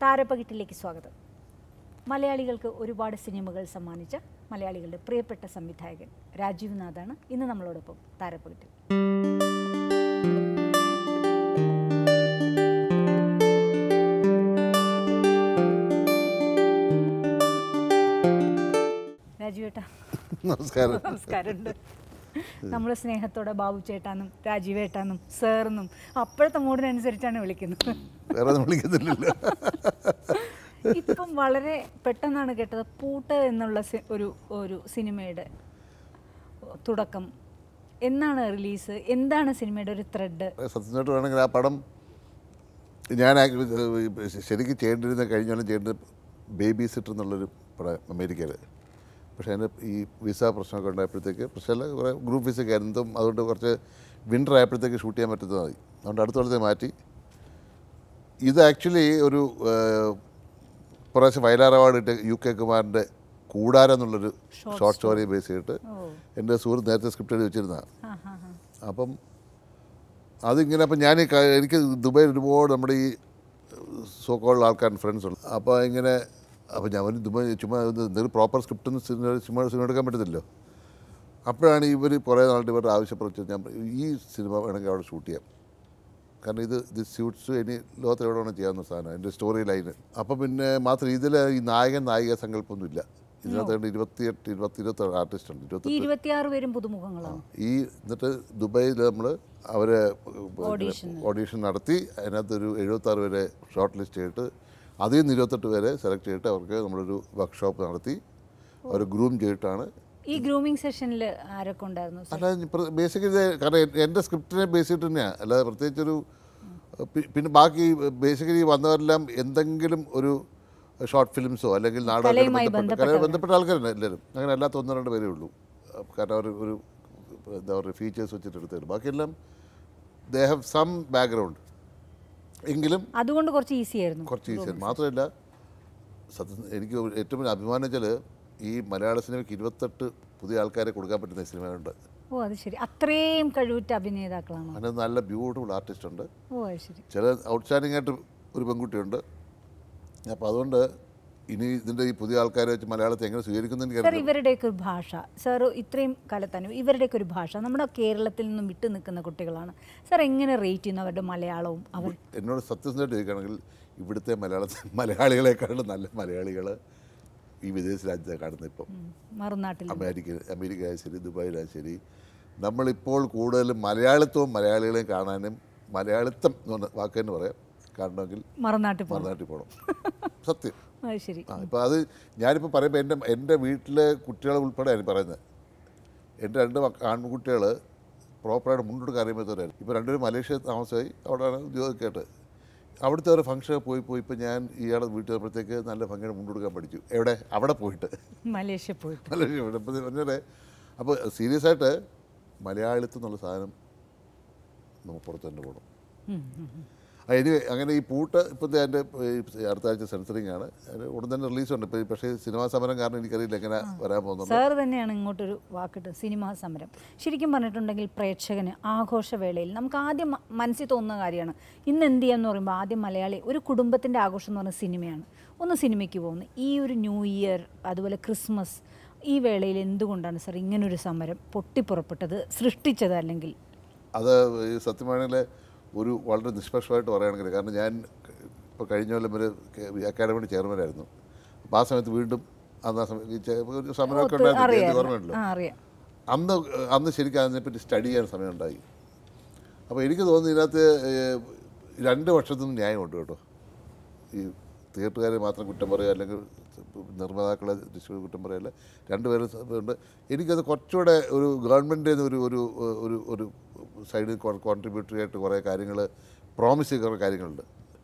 താരപ്പകിട്ടിലേക്ക് സ്വാഗതം മലയാളികൾക്ക് ഒരുപാട് സിനിമകൾ സമ്മാനിച്ച മലയാളികളുടെ പ്രിയപ്പെട്ട സംവിധായകൻ രാജീവ് നാഥാണ് ഇന്ന് നമ്മളോടൊപ്പം താരപ്പകിട്ടിൽ രാജീവ് ഏട്ടാ നമസ്കാരം നമസ്കാരമുണ്ട് നമ്മൾ സ്നേഹത്തോടെ ബാബു ചേട്ടാന്നും രാജീവ് ഏട്ടാന്നും സാറെന്നും അപ്പോഴത്തെ മൂഡിനനുസരിച്ചാണ് വിളിക്കുന്നത് വേറെ ഒന്നും വിളിക്കുന്നില്ലല്ലോ ഇപ്പം വളരെ പെട്ടെന്നാണ് കേട്ടത് പൂട്ട് എന്നുള്ള സി- ഒരു ഒരു സിനിമയുടെ തുടക്കം എന്നാണ് റിലീസ് എന്താണ് സിനിമയുടെ ഒരു ത്രെഡ് സത്യമായിട്ട് വേണമെങ്കിൽ ആ പടം ഞാൻ ആക്ച്വലി ശരിക്കും ചെയ്യേണ്ടിരുന്ന കഴിഞ്ഞ കൊല്ലം ചെയ്യേണ്ടത് ബേബി സിറ്റർ എന്നുള്ളൊരു പടം അമേരിക്കയിൽ പക്ഷേ അതിൻ്റെ ഈ വിസ പ്രശ്നമൊക്കെ ഉണ്ടായപ്പോഴത്തേക്ക് പ്രശ്നമല്ല കുറേ ഗ്രൂപ്പ് വിസയൊക്കെ ആയിരുന്നു എന്തും അതുകൊണ്ട് കുറച്ച് വിൻ്റർ ആയപ്പോഴത്തേക്ക് ഷൂട്ട് ചെയ്യാൻ പറ്റുന്നതായി അതുകൊണ്ട് അടുത്ത കൊല്ലത്തെ മാറ്റി ഇത് ആക്ച്വലി ഒരു ഏഹ്, പ്രാവശ്യം വയലാർ അവാർഡ് കിട്ടിയ യു കെ കുമാറിൻ്റെ കൂടാരം എന്നുള്ളൊരു ഷോർട്ട് സ്റ്റോറി ബേസ് ചെയ്തിട്ട് ഓ എൻ്റെ സുഹൃത്ത് നേരത്തെ സ്ക്രിപ്റ്റ് എഴുതി വെച്ചിരുന്നതാണ് ആ ഹാ ഹാ അപ്പം അതിങ്ങനെ അപ്പം ഞാൻ ഈ ക- എനിക്ക് ദുബായിൽ ഒരുപാട് നമ്മുടെ ഈ സോക്കോളുള്ള ആൾക്കാർ ഫ്രണ്ട്സ് ഉണ്ട് അപ്പോൾ ഇങ്ങനെ അപ്പോൾ ഞാൻ ഒരു ദുബായ് ചുമ്മാ ഇത് എന്തെങ്കിലും പ്രോപ്പർ സ്ക്രിപ്റ്റ് ഒന്നും സിനിമ സിനിമ സിനിമ എടുക്കാൻ പറ്റത്തില്ലല്ലോ അപ്പോഴാണ് ഇവർ കുറേ നാളുടെ ഇവർ ആവശ്യപ്പെട്ടത് ഞാൻ പറഞ്ഞു, ഈ സിനിമ വേണമെങ്കിൽ അവിടെ ഷൂട്ട് ചെയ്യാം കാരണം ഇത് ഇത് സ്യൂട്ട്സ് ഇനി ലോകത്ത് എവിടെ വേണം ചെയ്യാവുന്ന സാധനം എൻ്റെ സ്റ്റോറി ലൈന് അപ്പോൾ പിന്നെ മാത്രം ഇതിൽ ഈ നായകൻ നായിക സങ്കല്പമൊന്നുമില്ല ഇതിനകത്ത് ഇരുപത്തിയെട്ട് ഇരുപത്തി ഇരുപത്തി ആർട്ടിസ്റ്റ് ഉണ്ട് ഈ ഇരുപത്തെട്ട് ഇരുപത്തിയാറ് പേരും പുതുമുഖങ്ങളാണ് ഈ എന്നിട്ട് ദുബായിൽ നമ്മൾ അവരെ Audition. ഓഡീഷൻ നടത്തി അതിനകത്തൊരു എഴുപത്താറ് പേരെ ഷോർട്ട് ലിസ്റ്റ് ചെയ്തിട്ട് അതിൽ നിന്ന് ഇരുപത്തെട്ട് പേരെ സെലക്ട് ചെയ്തിട്ട് അവർക്ക് നമ്മളൊരു വർക്ക്ഷോപ്പ് നടത്തി അവർ ഗ്രൂം ചെയ്തിട്ടാണ് ഈ ഗ്രൂമിംഗ് സെഷനിൽ ആരൊക്കെ ഉണ്ടായിരുന്നു സർ? അല്ല ബേസിക്കലി കാരണം എ- എൻ്റെ സ്ക്രിപ്റ്റിനെ ബേസ് ചെയ്തിട്ട് തന്നെയാണ് അല്ലാതെ പ്രത്യേകിച്ചൊരു പി- പിന്നെ ബാക്കി ബേസിക്കലി വന്നവരെല്ലാം എന്തെങ്കിലും ഒരു ഷോർട്ട് ഫിലിംസോ അല്ലെങ്കിൽ നാടകമായിട്ട് കലയുമായി ബന്ധപ്പെട്ട കലയുമായി ബന്ധപ്പെട്ട ആൾക്കാരാണ് എല്ലാവരും അങ്ങനെ അല്ലാത്ത ഒന്ന് രണ്ട് പേരേ ഉള്ളൂ കാരണം അവർ ഒരു എന്താ പറയുക ഫീച്ചേഴ്സ് വെച്ചിട്ട് എടുത്തത് ബാക്കിയെല്ലാം ദേ ഹാവ് സം ബാക്ക്ഗ്രൗണ്ട് എങ്കിലും അതുകൊണ്ട് കുറച്ച് ഈസി ആയിരുന്നു കുറച്ച് ഈസിയാണ് മാത്രമല്ല സത്യം എനിക്ക് ഏറ്റവും വലിയ അഭിമാനം വെച്ചാൽ ഈ മലയാള സിനിമയ്ക്ക് ഇരുപത്തെട്ട് പുതിയ ആൾക്കാരെ കൊടുക്കാൻ പറ്റുന്ന സിനിമയുണ്ട് ഓ അത് ശരി അത്രയും കഴിവുറ്റ അഭിനേതാക്കളാണോ അതിനകത്ത് നല്ല ബ്യൂട്ടിഫുൾ ആർട്ടിസ്റ്റ് ഉണ്ട് ഓ അത് ശരി ചില ഔട്ട്സ്റ്റാൻഡിംഗ് ആയിട്ട് ഒരു പെൺകുട്ടിയുണ്ട് അപ്പോൾ അതുകൊണ്ട് ഇനി ഇതിൻ്റെ ഈ പുതിയ ആൾക്കാരെ വെച്ച് മലയാളത്തെ എങ്ങനെ സ്വീകരിക്കുന്നതെന്ന് സർ എനിക്കറിയില്ല ഇവരുടെയൊക്കെ ഒരു ഭാഷ സാർ ഇത്രയും കാലത്തനും ഇവരുടെയൊക്കെ ഒരു ഭാഷ നമ്മുടെ കേരളത്തിൽ നിന്നും വിട്ടു നിൽക്കുന്ന കുട്ടികളാണ് സാർ എങ്ങനെ റേറ്റ് ചെയ്യുന്നു അവരുടെ മലയാളവും അവർ എന്നോട് സത്യസന്ധമായിട്ട് ചോദിക്കുകയാണെങ്കിൽ ഇവിടുത്തെ മലയാളത്തിൽ മലയാളികളെക്കാളും നല്ല മലയാളികൾ ഈ വിദേശ രാജ്യത്തെ കാണുന്നത് ഇപ്പം ഉം, മറുനാട്ടിൽ അമേരിക്ക അമേരിക്ക ആയാലും ശരി ദുബായിലായാലും ശരി നമ്മളിപ്പോൾ കൂടുതലും മലയാളിത്വവും മലയാളികളെയും കാണാനും മലയാളിത്തം എന്ന് പറഞ്ഞ വാക്ക് തന്നെ പറയാം കാണണമെങ്കിൽ മറുനാട്ടിൽ പോകും മറുനാട്ടിൽ പോകണം സത്യം അത് ശരി ആ ഇപ്പോൾ അത് ഞാനിപ്പോൾ പറയുമ്പോൾ എൻ്റെ എൻ്റെ വീട്ടിലെ കുട്ടികളെ ഉൾപ്പെടെ ഞാൻ പറയുന്നത് എൻ്റെ രണ്ട് മക്ക- ആൺകുട്ടികൾ പ്രോപ്പറായിട്ട് മുന്നോട്ട് അറിയുമ്പോഴത്തേരായിരുന്നു ഇപ്പോൾ രണ്ടുപേരും മലേഷ്യ താമസമായി അവിടെയാണ് ഉദ്യോഗമൊക്കെ അവിടുത്തെ ഒരു ഫംഗ്ഷൻ പോയി പോയി ഇപ്പോൾ ഞാൻ ഇയാളെ വീട്ടിൽ വന്നപ്പോഴത്തേക്ക് നല്ല ഭംഗിയുടെ മുണ്ടെടുക്കാൻ പഠിച്ചു എവിടെ അവിടെ പോയിട്ട് മലേഷ്യ പോയിട്ട് മലേഷ്യ പോയിട്ട് അപ്പോൾ പറഞ്ഞാൽ അപ്പോൾ സീരിയസ് ആയിട്ട് മലയാളിത്തം എന്നുള്ള സാധനം നമുക്ക് പുറത്ത് തന്നെ പോകണം ഉം, ഉം, ഉം. ആ, ഇനി അങ്ങനെ ഈ പൂട്ട് ഇപ്പോഴത്തെ എൻ്റെ ഈ അടുത്ത ആഴ്ച സെൻസറിങ് ആണ് അതിന് ഉടൻ തന്നെ റിലീസുണ്ട് ഇപ്പോൾ പക്ഷേ സിനിമാ സമരം കാരണം എനിക്കറിയില്ല എങ്ങനെ വരാൻ പോകുന്നുണ്ട് സാർ തന്നെയാണ് ഇങ്ങോട്ടൊരു വാക്കിട്ട് സിനിമാ സമരം ശരിക്കും പറഞ്ഞിട്ടുണ്ടെങ്കിൽ പ്രേക്ഷകന് ആഘോഷവേളയിൽ നമുക്ക് ആദ്യം മ- മനസ്സിൽ തോന്നുന്ന കാര്യമാണ് ഇന്ന് എന്ത് ചെയ്യാന്ന് പറയുമ്പോൾ ആദ്യം മലയാളി ഒരു കുടുംബത്തിൻ്റെ ആഘോഷം എന്ന് പറഞ്ഞ സിനിമയാണ് ഒന്ന് സിനിമയ്ക്ക് പോകുന്നു ഈ ഒരു ന്യൂ ഇയർ അതുപോലെ ക്രിസ്മസ് ഈ വേളയിൽ എന്തുകൊണ്ടാണ് സാർ ഇങ്ങനൊരു സമരം പൊട്ടിപ്പുറപ്പെട്ടത് സൃഷ്ടിച്ചത് അല്ലെങ്കിൽ അത് ഈ സത്യമാണെങ്കിൽ ഒരു വളരെ നിഷ്പക്ഷമായിട്ട് പറയുകയാണെങ്കിൽ കാരണം ഞാൻ ഇപ്പോൾ കഴിഞ്ഞ കൊല്ലം ഒരു അക്കാഡമിയുടെ ചെയർമാനായിരുന്നു അപ്പോൾ ആ സമയത്ത് വീണ്ടും അന്ന് ആ സമയത്ത് ഈ ചെ- ഒരു സമരമൊക്കെ ഉണ്ടായിരുന്നു അറിയാം എനിക്ക് ഓർമ്മയുണ്ടല്ലോ ആ അറിയാം അന്ന് അന്ന് ശരിക്കും അതിനെപ്പറ്റി സ്റ്റഡി ചെയ്യാൻ സമയമുണ്ടായി അപ്പോൾ എനിക്ക് തോന്നുന്നു ഇതിനകത്ത് ഏഹ്, രണ്ട് പക്ഷത്തും ന്യായമുണ്ട് കേട്ടോ ഈ തിയേറ്ററുകാരെ മാത്രം കുറ്റം പറയുക അല്ലെങ്കിൽ നിർമ്മാതാക്കളെ ഡിസ്ട്രിബ്യൂട്ട് കുറ്റം പറയല്ല രണ്ടുപേരും ഉണ്ട് എനിക്കത് കുറച്ചുകൂടെ ഒരു ഗവൺമെൻറ്റിൽ ഒരു ഒരു ഒരു ഒരു സൈഡിൽ കോൺട്രിബ്യൂട്ടറി ആയിട്ട് കുറേ കാര്യങ്ങൾ പ്രോമിസ് ചെയ്ത കുറേ കാര്യങ്ങളുണ്ട്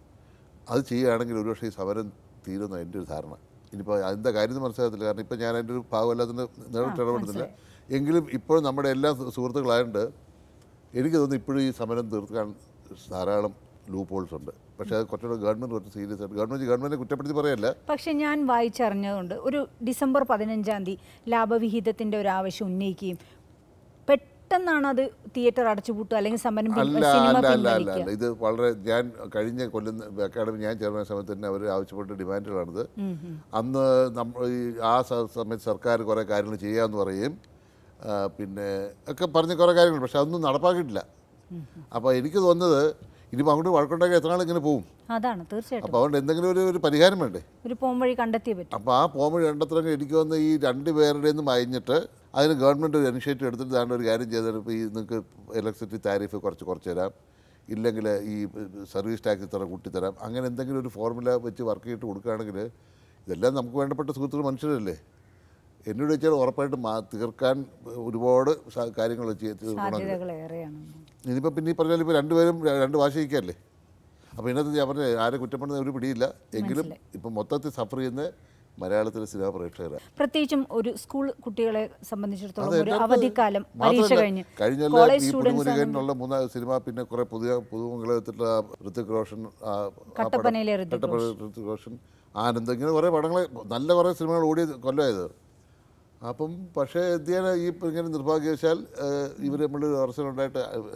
അത് ചെയ്യുകയാണെങ്കിൽ ഒരുപക്ഷെ ഈ സമരം തീരുന്ന എൻ്റെ ഒരു ധാരണ ഇനിയിപ്പോൾ അതിൻ്റെ കാര്യം ഒന്നും മനസ്സിലാകത്തില്ല കാരണം ഇപ്പോൾ ഞാൻ അതിൻ്റെ ഒരു ഭാഗമല്ലാത്തതിന് നേരിട്ട് ഇടപെടുന്നില്ല എങ്കിലും ഇപ്പോഴും നമ്മുടെ എല്ലാ സു- സുഹൃത്തുക്കളായതുകൊണ്ട് എനിക്ക് തോന്നുന്നു ഇപ്പോഴും ഈ സമരം തീർക്കാൻ ധാരാളം ലൂപ്പ് ഹോൾസ് ഉണ്ട് പക്ഷേ അത് കുറച്ചുകൂടെ ഗവൺമെൻറ് കുറച്ച് സീരിയസ് ആയിട്ട് ഗവൺമെൻറ് ഗവൺമെൻറ്റിനെ കുറ്റപ്പെടുത്തി പറയല്ല പക്ഷെ ഞാൻ വായിച്ചറിഞ്ഞതുകൊണ്ട് ഒരു ഡിസംബർ പതിനഞ്ചാം തീയതി ലാഭവിഹിതത്തിൻ്റെ ഒരു ആവശ്യം ഉന്നയിക്കുകയും പെട്ടെന്ന് പെട്ടെന്നാണ് അത് തിയേറ്റർ അടച്ചുപൂട്ടുക അല്ലെങ്കിൽ സമരം പിൻ- അല്ല സിനിമ അല്ല അല്ല അല്ല പിൻവലിക്കുക അല്ല ഇത് വളരെ ഞാൻ കഴിഞ്ഞ കൊല്ലം അക്കാഡമി ഞാൻ ചേർന്ന സമയത്ത് തന്നെ അവർ ആവശ്യപ്പെട്ട ഡിമാൻഡുകളാണിത് അന്ന് നമ്മൾ ഈ ആ സ- സമയത്ത് സർക്കാർ കുറേ കാര്യങ്ങൾ ചെയ്യാമെന്ന് പറയും ആ, പിന്നെ ഒക്കെ പറഞ്ഞ കുറേ കാര്യങ്ങൾ പക്ഷെ അതൊന്നും നടപ്പാക്കിയിട്ടില്ല അപ്പോൾ എനിക്ക് തോന്നുന്നത് ഇനി അങ്ങോട്ട് വഴക്കുണ്ടാക്കി എത്ര നാൾ ഇങ്ങനെ പോകും അതാണ് തീർച്ചയായിട്ടും അപ്പോൾ അതുകൊണ്ട് എന്തെങ്കിലും ഒരു ഒരു പരിഹാരം വേണ്ടേ ഒരു പോംവഴി കണ്ടെത്തിയേ പറ്റും അപ്പോൾ ആ പോകുമ്പോൾ രണ്ടത്രങ്ങൾ എനിക്ക് വന്ന് ഈ രണ്ട് പേരുടെ നിന്ന് മയഞ്ഞിട്ട് അതിന് ഗവൺമെൻറ് ഒരു ഇനിഷ്യേറ്റീവ് എടുത്തിട്ട് താണ്ട് ഒരു കാര്യം ചെയ്താൽ ഇപ്പോൾ ഈ നിങ്ങൾക്ക് ഇലക്ട്രിസിറ്റി താരിഫ് കുറച്ച് കുറച്ച് തരാം ഇല്ലെങ്കിൽ ഈ സർവീസ് ടാക്സ് ഇത്ര കൂട്ടിത്തരാം അങ്ങനെ എന്തെങ്കിലും ഒരു ഫോർമുല വെച്ച് വർക്ക് ചെയ്തിട്ട് കൊടുക്കുകയാണെങ്കിൽ ഇതെല്ലാം നമുക്ക് വേണ്ടപ്പെട്ട സുഹൃത്തുക്കൾ മനുഷ്യരല്ലേ എന്നോട് വെച്ചാൽ ഉറപ്പായിട്ടും മാ തീർക്കാൻ ഒരുപാട് സ- കാര്യങ്ങൾ ചെയ്ത് തീർക്കണം സാധ്യതകൾ ഏറെയാണ് ഇനിയിപ്പോൾ പിന്നെ ഈ പറഞ്ഞാൽ ഇപ്പോൾ രണ്ടുപേരും ര- രണ്ട് വാശിക്കല്ലേ അപ്പോൾ ഇതിനകത്ത് ഞാൻ പറഞ്ഞ ആരെ കുറ്റപ്പെടുന്ന ഒരു പിടിയില്ല എങ്കിലും ഇപ്പം മൊത്തത്തിൽ സഫർ ചെയ്യുന്ന മലയാളത്തിലെ സിനിമാ പ്രേക്ഷകരാണ് പ്രത്യേകിച്ചും ഒരു സ്കൂൾ കുട്ടികളെ സംബന്ധിച്ചിടത്തോളം അത് ഒരു എൻ്റെ അടുത്ത് അവധിക്കാലം പരീക്ഷ മാത്രമല്ല, കഴിഞ്ഞ് കഴിഞ്ഞ കോളേജ് ഈ സ്റ്റുഡൻസ് പുതുമുരുകനുള്ള മൂന്നാം സിനിമ പിന്നെ കുറെ പുതിയ പുതുമംഗലത്തിലുള്ള ഋത്തിക് റോഷൻ ആ, ആ പടം, കട്ടപ്പനയിലെ ഋതിക് കട്ടപ്പന ഋത്തിക് റോഷൻ ആനന്ദ് ഇങ്ങനെ കുറേ പടങ്ങൾ നല്ല കുറേ സിനിമകൾ ഓടിയ കൊല്ലമായത് അപ്പം പക്ഷേ എന്ത് ചെയ്യാൻ ഈ ഇങ്ങനെ നിർഭാഗ്യവശാൽ ഇവർ നമ്മൾ അറസ്റ്റിലുണ്ടായിട്ട്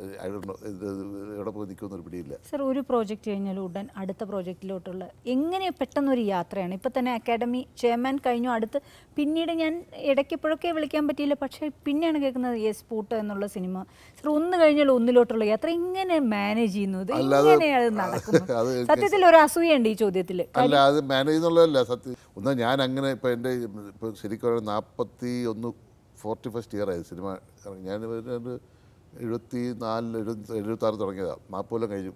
എവിടെ പോയി നിൽക്കുന്നൊരു പിടിയില്ല സർ ഒരു പ്രോജക്റ്റ് കഴിഞ്ഞാൽ ഉടൻ അടുത്ത പ്രോജക്റ്റിലോട്ടുള്ള എങ്ങനെ പെട്ടെന്നൊരു യാത്രയാണ് ഇപ്പം തന്നെ അക്കാഡമി ചെയർമാൻ കഴിഞ്ഞു അടുത്ത് പിന്നീട് ഞാൻ ഇടയ്ക്കെപ്പോഴൊക്കെ വിളിക്കാൻ പറ്റിയില്ല പക്ഷേ പിന്നെയാണ് കേൾക്കുന്നത് യെസ് പൂട്ട് എന്നുള്ള സിനിമ സർ ഒന്ന് കഴിഞ്ഞാൽ ഒന്നിലോട്ടുള്ള യാത്ര എങ്ങനെ മാനേജ് ചെയ്യുന്നു ഇത് അല്ലാതെ- എങ്ങനെയാണ് നടക്കുന്നത് അത് സത്യത്തിൽ ഒരു അസൂയുണ്ട് ഈ ചോദ്യത്തിൽ അല്ല അത് മാനേജ് ചെയ്യുന്നുള്ളതല്ല സത്യം ഒന്നാ ഞാൻ അങ്ങനെ ഇപ്പം എൻ്റെ ഇപ്പോൾ ശരിക്കും പറഞ്ഞാൽ നാൽപ്പത്തി ഒന്ന് ഫോർട്ടി ഫസ്റ്റ് ഇയർ ആയി സിനിമ ഇറങ്ങി ഞാൻ ഒരു ഒരു എഴുപത്തി നാലിൽ എഴുപത്തി എഴുപത്താറ് തുടങ്ങിയതാണ് നാൽപ്പത് കൊല്ലം കഴിഞ്ഞു